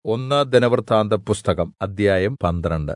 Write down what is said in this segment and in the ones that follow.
ഒന്ന് ദിനവൃത്താന്തപുസ്തകം അധ്യായം പന്ത്രണ്ട്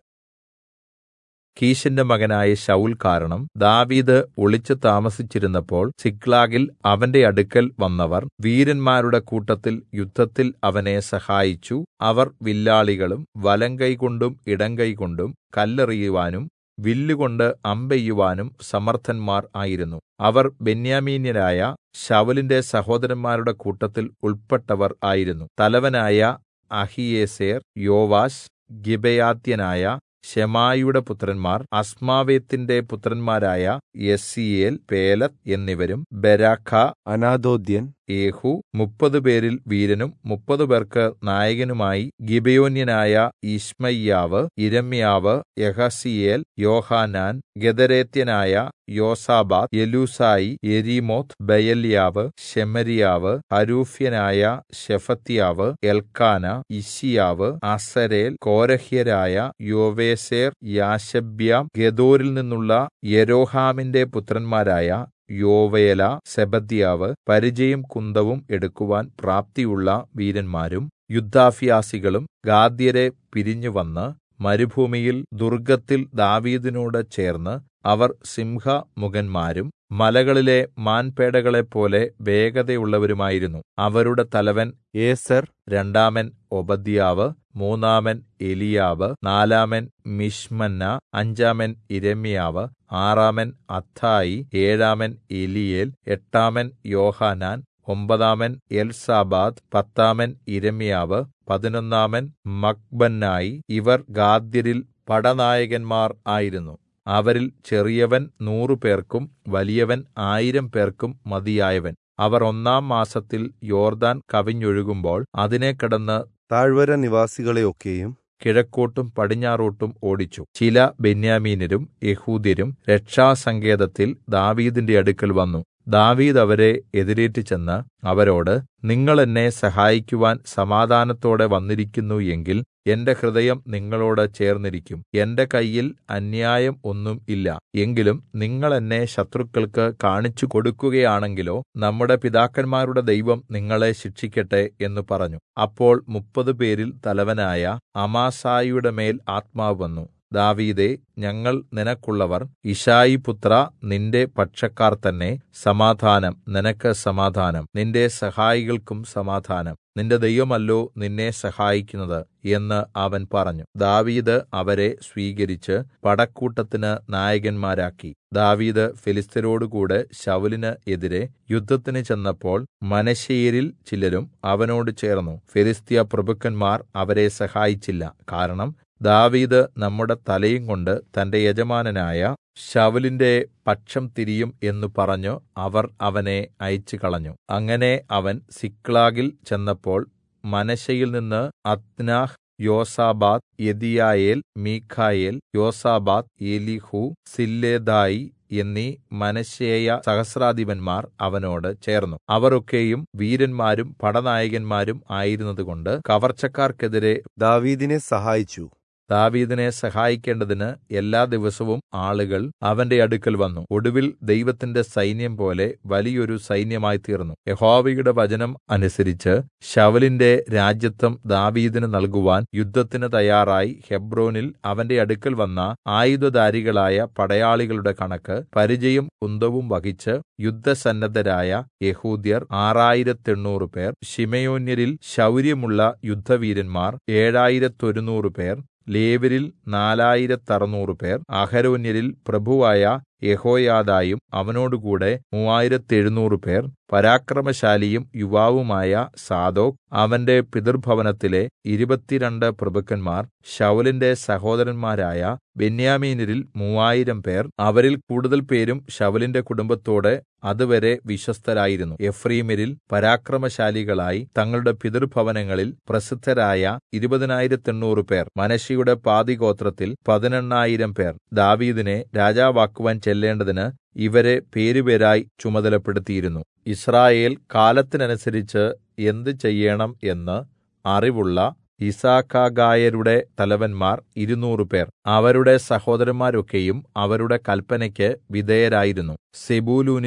കീശിന്റെ മകനായ ശൌൽ കാരണം ദാവീദ് ഒളിച്ചു താമസിച്ചിരുന്നപ്പോൾ സിക്ലാഗിൽ അവന്റെ അടുക്കൽ വന്നവർ വീരന്മാരുടെ കൂട്ടത്തിൽ യുദ്ധത്തിൽ അവനെ സഹായിച്ചു അവർ വില്ലാളികളും വലങ്കൈകൊണ്ടും ഇടങ്കൈകൊണ്ടും കല്ലെറിയുവാനും വില്ലുകൊണ്ട് അമ്പെയ്യുവാനും സമർത്ഥന്മാർ ആയിരുന്നു അവർ ബെന്യാമീന്യരായ ശൌലിന്റെ സഹോദരന്മാരുടെ കൂട്ടത്തിൽ ഉൾപ്പെട്ടവർ ആയിരുന്നു തലവനായ അഹീയേസെർ യോവാശ് ഗിബെയാത്യനായ ശെമായിയുടെ പുത്രന്മാർ അസ്മാവേത്തിന്റെ പുത്രന്മാരായ യസീയേൽ പേലത്ത് എന്നിവരും ബെരാഖ അനാഥോദ്യൻ യേഹൂ മുപ്പത് പേരിൽ വീരനും മുപ്പത് പേർക്ക് നായകനുമായി ഗിബെയോന്യനായ ഇശ്മയ്യാവ് ഇരമ്യാവ് യഹസീയേൽ യോഹാനാൻ ഗദരേത്യനായ യോസാബാദ് യെലൂസായി യെരീമോത്ത് ബയല്യാവ് ശെമരിയാവ് ഹരൂഫ്യനായ ശെഫത്യാവ് എൽക്കാന ഇശിയാവ് അസരേൽ കോരഹ്യരായ യോവേസേർ യാശബ്യാം ഗദോരിൽ നിന്നുള്ള യെരോഹാമിന്റെ പുത്രന്മാരായ യോവേല സെബദ്യാവ് പരിചയും കുന്തവും എടുക്കുവാൻ പ്രാപ്തിയുള്ള വീരന്മാരും യുദ്ധാഭ്യാസികളും ഗാദ്യരെ പിരിഞ്ഞുവന്ന് മരുഭൂമിയിൽ ദുർഗത്തിൽ ദാവീദിനോട് ചേർന്ന് അവർ സിംഹമുഖന്മാരും മലകളിലെ മാൻപേടകളെപ്പോലെ വേഗതയുള്ളവരുമായിരുന്നു അവരുടെ തലവൻ ഏസർ രണ്ടാമൻ ഒബദ്യാവ് മൂന്നാമൻ എലിയാവ് നാലാമൻ മിഷ്മന്ന അഞ്ചാമൻ ഇരമ്യാവ് ആറാമൻ അത്ഥായി ഏഴാമൻ എലിയേൽ എട്ടാമൻ യോഹാനാൻ ഒമ്പതാമൻ എൽസാബാദ് പത്താമൻ ഇരമ്യാവ് പതിനൊന്നാമൻ മക്ബന്നായി ഇവർ ഗാദ്യരിൽ പടനായകന്മാർ ആയിരുന്നു അവരിൽ ചെറിയവൻ നൂറുപേർക്കും വലിയവൻ ആയിരം പേർക്കും മതിയായവൻ അവർ ഒന്നാം മാസത്തിൽ യോർദാൻ കവിഞ്ഞൊഴുകുമ്പോൾ അതിനെ കടന്ന് താഴ്വര നിവാസികളെയൊക്കെയും കിഴക്കോട്ടും പടിഞ്ഞാറോട്ടും ഓടിച്ചു ചില ബെന്യാമീനരും യഹൂദ്യരും രക്ഷാസങ്കേതത്തിൽ ദാവീദിന്റെ അടുക്കൽ വന്നു ദാവീദ് അവരെ എതിരേറ്റ് ചെന്ന് അവരോട് നിങ്ങൾ എന്നെ സഹായിക്കുവാൻ സമാധാനത്തോടെ വന്നിരിക്കുന്നു എങ്കിൽ എന്റെ ഹൃദയം നിങ്ങളോട് ചേർന്നിരിക്കും എന്റെ കയ്യിൽ അന്യായം ഒന്നും ഇല്ല എങ്കിലും നിങ്ങൾ എന്നെ ശത്രുക്കൾക്ക് കാണിച്ചു കൊടുക്കുകയാണെങ്കിലോ നമ്മുടെ പിതാക്കന്മാരുടെ ദൈവം നിങ്ങളെ ശിക്ഷിക്കട്ടെ എന്ന് പറഞ്ഞു അപ്പോൾ മുപ്പത് പേരിൽ തലവനായ അമാസായിയുടെ മേൽ ആത്മാവ് വന്നു ദാവീദേ ഞങ്ങൾ നിനക്കുള്ളവർ ഇശായി പുത്ര നിന്റെ പക്ഷക്കാർ തന്നെ സമാധാനം നിനക്ക് സമാധാനം നിന്റെ സഹായികൾക്കും സമാധാനം നിന്റെ ദൈവമല്ലോ നിന്നെ സഹായിക്കുന്നത് എന്ന് അവൻ പറഞ്ഞു ദാവീദ് അവരെ സ്വീകരിച്ച് പടക്കൂട്ടത്തിന് നായകന്മാരാക്കി ദാവീദ് ഫിലിസ്തരോടുകൂടെ ശൗലിന് എതിരെ യുദ്ധത്തിന് ചെന്നപ്പോൾ മനശ്ശേരിൽ ചിലരും അവനോട് ചേർന്നു ഫിലിസ്ത്യ പ്രഭുക്കന്മാർ അവരെ സഹായിച്ചില്ല കാരണം ദാവീദ് നമ്മുടെ തലയും കൊണ്ട് തന്റെ യജമാനനായ ശൗലിന്റെ പക്ഷം തിരിയും എന്നു പറഞ്ഞു അവർ അവനെ അയച്ചുകളഞ്ഞു അങ്ങനെ അവൻ സിക്ലാഗിൽ ചെന്നപ്പോൾ മനശ്ശയിൽ നിന്ന് അത്നാഹ് യോസാബാദ് യെദിയായേൽ മീഖായേൽ യോസാബാദ് എലിഹു സില്ലേദായി എന്നീ മനശ്ശേയ സഹസ്രാധിപന്മാർ അവനോട് ചേർന്നു അവർ ഒക്കെയും വീരന്മാരും പടനായകന്മാരും ആയിരുന്നതുകൊണ്ട് കവർച്ചക്കാർക്കെതിരെ ദാവീദിനെ സഹായിച്ചു ദാവീദിനെ സഹായിക്കേണ്ടതിന് എല്ലാ ദിവസവും ആളുകൾ അവന്റെ അടുക്കൽ വന്നു ഒടുവിൽ ദൈവത്തിന്റെ സൈന്യം പോലെ വലിയൊരു സൈന്യമായി തീർന്നു യഹോവയുടെ വചനം അനുസരിച്ച് ശവലിന്റെ രാജ്യത്വം ദാവീദിന് നൽകുവാൻ യുദ്ധത്തിന് തയ്യാറായി ഹെബ്രോനിൽ അവന്റെ അടുക്കൽ വന്ന ആയുധധാരികളായ പടയാളികളുടെ കണക്ക് പരിചയം കുന്തവും വഹിച്ച് യുദ്ധസന്നദ്ധരായ യഹൂദ്യർ ആറായിരത്തെണ്ണൂറ് പേർ ശിമയോന്യരിൽ ശൗര്യമുള്ള യുദ്ധവീരന്മാർ ഏഴായിരത്തൊരുന്നൂറ് പേർ ലേവ്യരിൽ നാലായിരത്തറുനൂറ് പേർ അഹരോന്യരിൽ പ്രഭുവായ യഹോയാദായും അവനോടുകൂടെ മൂവായിരത്തെഴുന്നൂറ് പേർ പരാക്രമശാലിയും യുവാവുമായ സാദോക് അവന്റെ പിതൃഭവനത്തിലെ ഇരുപത്തിരണ്ട് പ്രഭുക്കന്മാർ ശൗലിന്റെ സഹോദരന്മാരായ ബെന്യാമീനരിൽ മൂവായിരം പേർ അവരിൽ കൂടുതൽ പേരും ശൗലിന്റെ കുടുംബത്തോട് അതുവരെ വിശ്വസ്തരായിരുന്നു എഫ്രീമിരിൽ പരാക്രമശാലികളായി തങ്ങളുടെ പിതൃഭവനങ്ങളിൽ പ്രസിദ്ധരായ ഇരുപതിനായിരത്തെണ്ണൂറ് പേർ മനശ്ശിയുടെ പാതിഗോത്രത്തിൽ പതിനെണ്ണായിരം പേർ ദാവീദിനെ രാജാവാക്കുവാൻ ചെല്ലേണ്ടതിന് ഇവരെ പേരുപേരായി ചുമതലപ്പെടുത്തിയിരുന്നു ഇസ്രായേൽ കാലത്തിനനുസരിച്ച് എന്ത് ചെയ്യണം എന്ന് അറിവുള്ള യിസ്സാഖാഗായരുടെ തലവന്മാർ ഇരുനൂറ് പേർ അവരുടെ സഹോദരന്മാരൊക്കെയും അവരുടെ കല്പനയ്ക്ക് വിധേയരായിരുന്നു സെബൂലൂനിൽ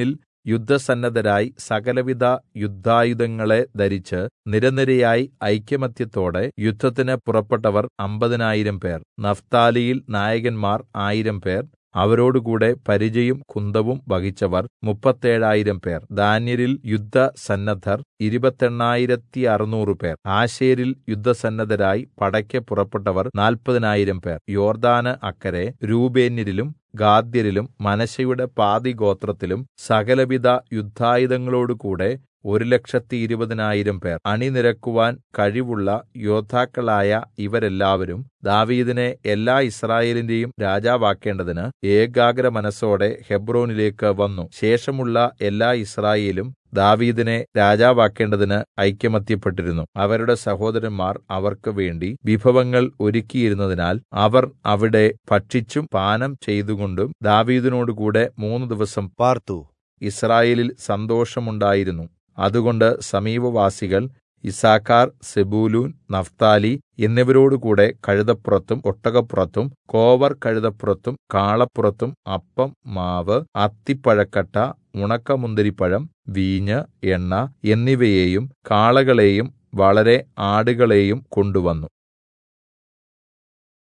യുദ്ധസന്നദ്ധരായി സകലവിധ യുദ്ധായുധങ്ങളെ ധരിച്ച് നിരനിരയായി ഐകമത്യത്തോടെ യുദ്ധത്തിന് പുറപ്പെട്ടവർ അമ്പതിനായിരം പേർ നഫ്താലിയിൽ നായകന്മാർ ആയിരം പേർ അവരോടുകൂടെ പരിചയും കുന്തവും വഹിച്ചവർ മുപ്പത്തേഴായിരം പേർ ദാന്യരിൽ യുദ്ധസന്നദ്ധർ ഇരുപത്തെണ്ണായിരത്തി അറുനൂറ് പേർ ആശേരിൽ യുദ്ധസന്നദ്ധരായി പടയ്ക്ക് പുറപ്പെട്ടവർ നാൽപ്പതിനായിരം പേർ യോർദാന് അക്കരെ രൂബേന്യരിലും ഗാദ്യരിലും മനശ്ശെയുടെ പാതിഗോത്രത്തിലും സകലവിധ യുദ്ധായുധങ്ങളോടുകൂടെ ഒരു ലക്ഷത്തി ഇരുപതിനായിരം പേർ അണിനിരക്കുവാൻ കഴിവുള്ള യോദ്ധാക്കളായ ഇവരെല്ലാവരും ദാവീദിനെ എല്ലാ യിസ്രായേലിന്റെയും രാജാവാക്കേണ്ടതിന് ഏകാഗ്ര മനസ്സോടെ ഹെബ്രോനിലേക്ക് വന്നു ശേഷമുള്ള എല്ലാ യിസ്രായേലും ദാവീദിനെ രാജാവാക്കേണ്ടതിന് ഐകമത്യപ്പെട്ടിരുന്നു അവരുടെ സഹോദരന്മാർ അവർക്ക് വേണ്ടി വിഭവങ്ങൾ ഒരുക്കിയിരുന്നതിനാൽ അവർ അവിടെ ഭക്ഷിച്ചും പാനം ചെയ്തുകൊണ്ടും ദാവീദിനോടുകൂടെ മൂന്ന് ദിവസം പാർത്തു യിസ്രായേലിൽ സന്തോഷമുണ്ടായിരുന്നു അതുകൊണ്ട് സമീപവാസികൾ യിസ്സാഖാർ സെബൂലൂൻ നഫ്താലി എന്നിവരോടുകൂടെ കഴുതപ്പുറത്തും ഒട്ടകപ്പുറത്തും കോവർ കഴുതപ്പുറത്തും കാളപ്പുറത്തും അപ്പം മാവ് അത്തിപ്പഴക്കട്ട ഉണക്കമുന്തിരിപ്പഴം വീഞ്ഞ് എണ്ണ എന്നിവയെയും കാളകളെയും വളരെ ആടുകളെയും കൊണ്ടുവന്നു